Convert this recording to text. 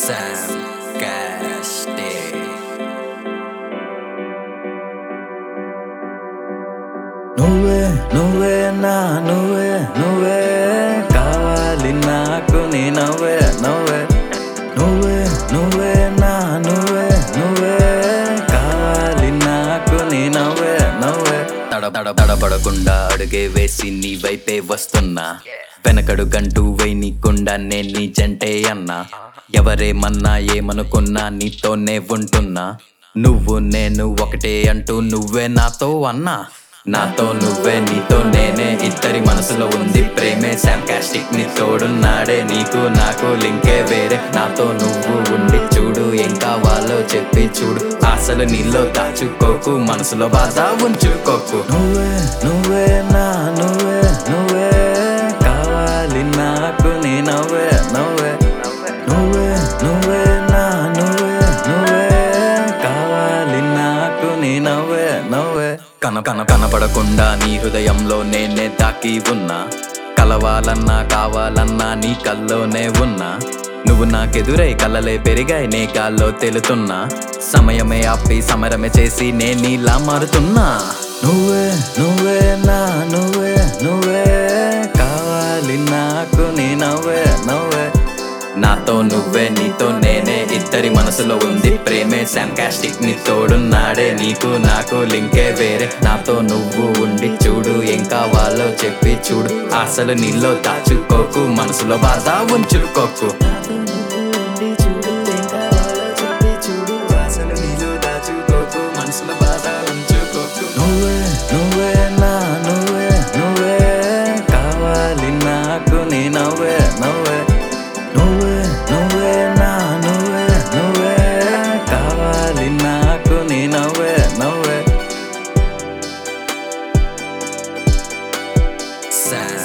Sam Castell. నువ్వే నువ్వే నా నువ్వే నువ్వే కావాలి నాకు నీ నవ్వే నవ్వే నువ్వే నువ్వే నా నువ్వే నువ్వే కావాలి నాకు నీ నవ్వే నవ్వే తడ తడ తడబడకుండా అడుగే వేసి నీ వైపే వస్తున్నా వెనకడు గంటూ వేయనీకుండా నేను నీ జంటే అన్నా ఎవరేమన్నా ఏమనుకున్నా నీతోనే ఉంటున్నా నువ్వు నేను ఒకటే అంటూ నువ్వే నాతో అన్నా నాతో నువ్వే నీతో నేనే ఇద్దరి మనసులో ఉంది ప్రేమే శాంకాస్టిక్ ని తోడున్నాడే నీకు నాకు లింకే వేరే నాతో నువ్వు ఉండి చూడు ఏం కావాలో చెప్పి చూడు అసలు నీలో దాచుకోకు మనసులో బాధ ఉంచుకోకు నువ్వే నువ్వే నా నువ్వే నువ్వే కావాలి నాకు నీ నవ్వే నవ్వే నువ్వే నువ్వే నా నువ్వే నువ్వే కావాలి నాకు నీ నవ్వే నవ్వే కన కన కనపడకుండా నీ హృదయంలో నేనే తాకి ఉన్నా కలవాలన్నా కావాలన్నా నీ కల్లోనే ఉన్నా నువ్వు నాకెదురై కలలే పెరిగాయి నే గాల్లో తెలుతున్నా సమయమే ఆపి సమరమే చేసి నే నీలా మారుతున్నా నువ్వే నువ్వే నా నువ్వే నువ్వే కావాలి నాకు నీ నవ్వే నవ్వే నాతో నువ్వే నీతో నేనే ఇద్దరి మనసులో ఉంది ప్రేమే శాంకాస్టిక్ ని తోడున్నాడే నీకు నాకు లింకే వేరే నాతో నువ్వు ఉండి చూడు ఏం కావాలో చెప్పి చూడు అసలు నీలో దాచుకోకు మనసులో బాధ ఉంచుకోకు అసలు నీలో దాచుకోకు మనసులో బాధ ఉంచుకోకు నువ్వే నువ్వే నా నువ్వే నువ్వే కావాలి నాకు నీ నవ్వే నవ్వే నువ్వే నువ్వే నా నువ్వే నువ్వే కావాలి నాకు నీ నవ్వే నవ్వే Sam